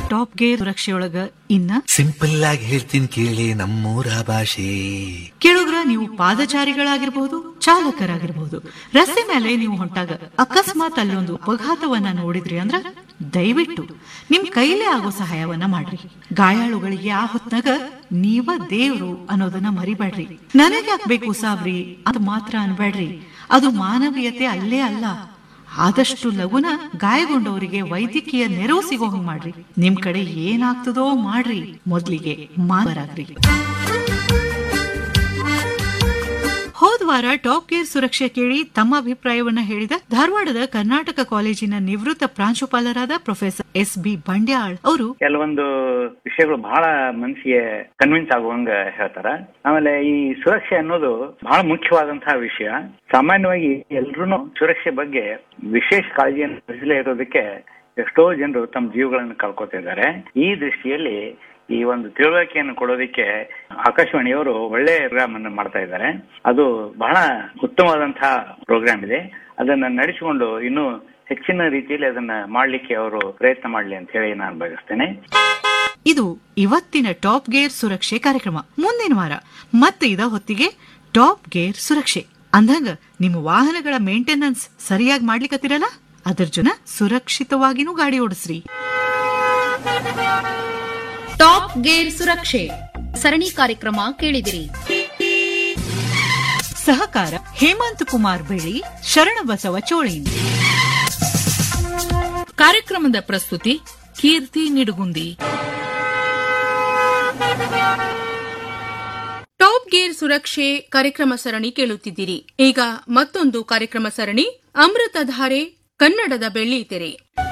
top gear ಸುರಕ್ಷೆಯೊಳಗ ಇನ್ನ simple ಆಗಿ ಹೇಳ್ತೀನಿ ಕೇಳಿ ನಮ್ಮೂರ ಭಾಷೆ ಕೇಳುಗ್ರ ನೀವು ಪಾದಚಾರಿಗಳಾಗಿರ್ಬಹುದು ಚಾಲಕರಾಗಿರ್ಬಹುದು ರಸ್ತೆ ಮೇಲೆ ನೀವು ಹೊಂಟಾಗ ಅಕಸ್ಮಾತ್ ಅಲ್ಲೊಂದು ಅಪಘಾತವನ್ನ ನೋಡಿದ್ರಿ ಅಂದ್ರ ದಯವಿಟ್ಟು ನಿಮ್ ಕೈಲೇ ಆಗೋ ಸಹಾಯವನ್ನ ಮಾಡ್ರಿ ಗಾಯಾಳುಗಳಿಗೆ ಆ ಹೊತ್ನಾಗ ನೀವ ದೇವ್ರು ಅನ್ನೋದನ್ನ ಮರಿಬೇಡ್ರಿ ನನಗೆ ಬೇಕು ಸಾಬ್ರಿ ಅದು ಮಾತ್ರ ಅನ್ಬೇಡ್ರಿ ಅದು ಮಾನವೀಯತೆ ಅಲ್ಲೇ ಅಲ್ಲ ಆದಷ್ಟು ಲಗುನ ಗಾಯಗೊಂಡವರಿಗೆ ವೈದ್ಯಕೀಯ ನೆರವು ಸಿಗೋ ಹಂಗ್ ಮಾಡ್ರಿ ನಿಮ್ ಕಡೆ ಏನಾಗ್ತದೋ ಮಾಡ್ರಿ ಮೊದ್ಲಿಗೆ ಮಾನವರಾಗ್ರಿ ಹೋದ ವಾರ ಟಾಪ್ ಗೇರ್ ಸುರಕ್ಷೆ ಕೇಳಿ ತಮ್ಮ ಅಭಿಪ್ರಾಯವನ್ನ ಹೇಳಿದ ಧಾರವಾಡದ ಕರ್ನಾಟಕ ಕಾಲೇಜಿನ ನಿವೃತ್ತ ಪ್ರಾಂಶುಪಾಲರಾದ ಪ್ರೊಫೆಸರ್ ಎಸ್ ಬಿ ಬಂಡ್ಯಾಳ್ ಅವರು ಕೆಲವೊಂದು ವಿಷಯಗಳು ಬಹಳ ಮನಸ್ಸಿಗೆ ಕನ್ವಿನ್ಸ್ ಆಗುವಂಗ ಹೇಳ್ತಾರ ಆಮೇಲೆ ಈ ಸುರಕ್ಷೆ ಅನ್ನೋದು ಬಹಳ ಮುಖ್ಯವಾದಂತಹ ವಿಷಯ ಸಾಮಾನ್ಯವಾಗಿ ಎಲ್ರು ಸುರಕ್ಷೆ ಬಗ್ಗೆ ವಿಶೇಷ ಕಾಳಜಿಯನ್ನು ವಹಿಸಲೇ ಇರೋದಕ್ಕೆ ಎಷ್ಟೋ ಜನರು ತಮ್ಮ ಜೀವಗಳನ್ನು ಕಳ್ಕೊತಾ ಇದ್ದಾರೆ ಈ ದೃಷ್ಟಿಯಲ್ಲಿ ಈ ಒಂದು ತಿಳುವಳಿಕೆಯನ್ನು ಕೊಡೋದಕ್ಕೆ ಆಕಾಶವಾಣಿಯವರು ಒಳ್ಳೆ ಪ್ರೋಗ್ರಾಮ್ ಅನ್ನು ಮಾಡ್ತಾ ಇದ್ದಾರೆ ಅದು ಬಹಳ ಉತ್ತಮವಾದಂತಹ ಪ್ರೋಗ್ರಾಮ್ ಇದೆ ಅದನ್ನ ನಡೆಸಿಕೊಂಡು ಇನ್ನೂ ಹೆಚ್ಚಿನ ರೀತಿಯಲ್ಲಿ ಅದನ್ನ ಮಾಡ್ಲಿಕ್ಕೆ ಅವರು ಪ್ರಯತ್ನ ಮಾಡ್ಲಿ ಅಂತ ಹೇಳಿ ನಾನು ಬಯಸ್ತೇನೆ ಇದು ಇವತ್ತಿನ ಟಾಪ್ ಗೇರ್ ಸುರಕ್ಷೆ ಕಾರ್ಯಕ್ರಮ ಮುಂದಿನ ವಾರ ಮತ್ತೆ ಇದ ಹೊತ್ತಿಗೆ ಟಾಪ್ ಗೇರ್ ಸುರಕ್ಷೆ ಅಂದಂಗ ನಿಮ್ಮ ವಾಹನಗಳ ಮೇಂಟೆನೆನ್ಸ್ ಸರಿಯಾಗಿ ಮಾಡ್ಲಿಕ್ಕತ್ತಿರಲ್ಲ ಅದರ ಜನ ಸುರಕ್ಷಿತವಾಗಿನೂ ಗಾಡಿ ಓಡಿಸ್ರಿ ಟಾಪ್ ಗೇರ್ ಸುರಕ್ಷೆ ಸರಣಿ ಕಾರ್ಯಕ್ರಮ ಕೇಳಿದಿರಿ ಸಹಕಾರ ಹೇಮಂತ್ ಕುಮಾರ್ ಬೆಳಿ ಶರಣಬಸವ ಚೋಳಿನ್ ಕಾರ್ಯಕ್ರಮದ ಪ್ರಸ್ತುತಿ ಕೀರ್ತಿ ನಿಡುಗುಂದಿ ಟಾಪ್ ಗೇರ್ ಸುರಕ್ಷೆ ಕಾರ್ಯಕ್ರಮ ಸರಣಿ ಕೇಳುತ್ತಿದ್ದೀರಿ ಈಗ ಮತ್ತೊಂದು ಕಾರ್ಯಕ್ರಮ ಸರಣಿ ಅಮೃತಧಾರೆ ಕನ್ನಡದ ಬೆಳ್ಳಿ ತೆರೆ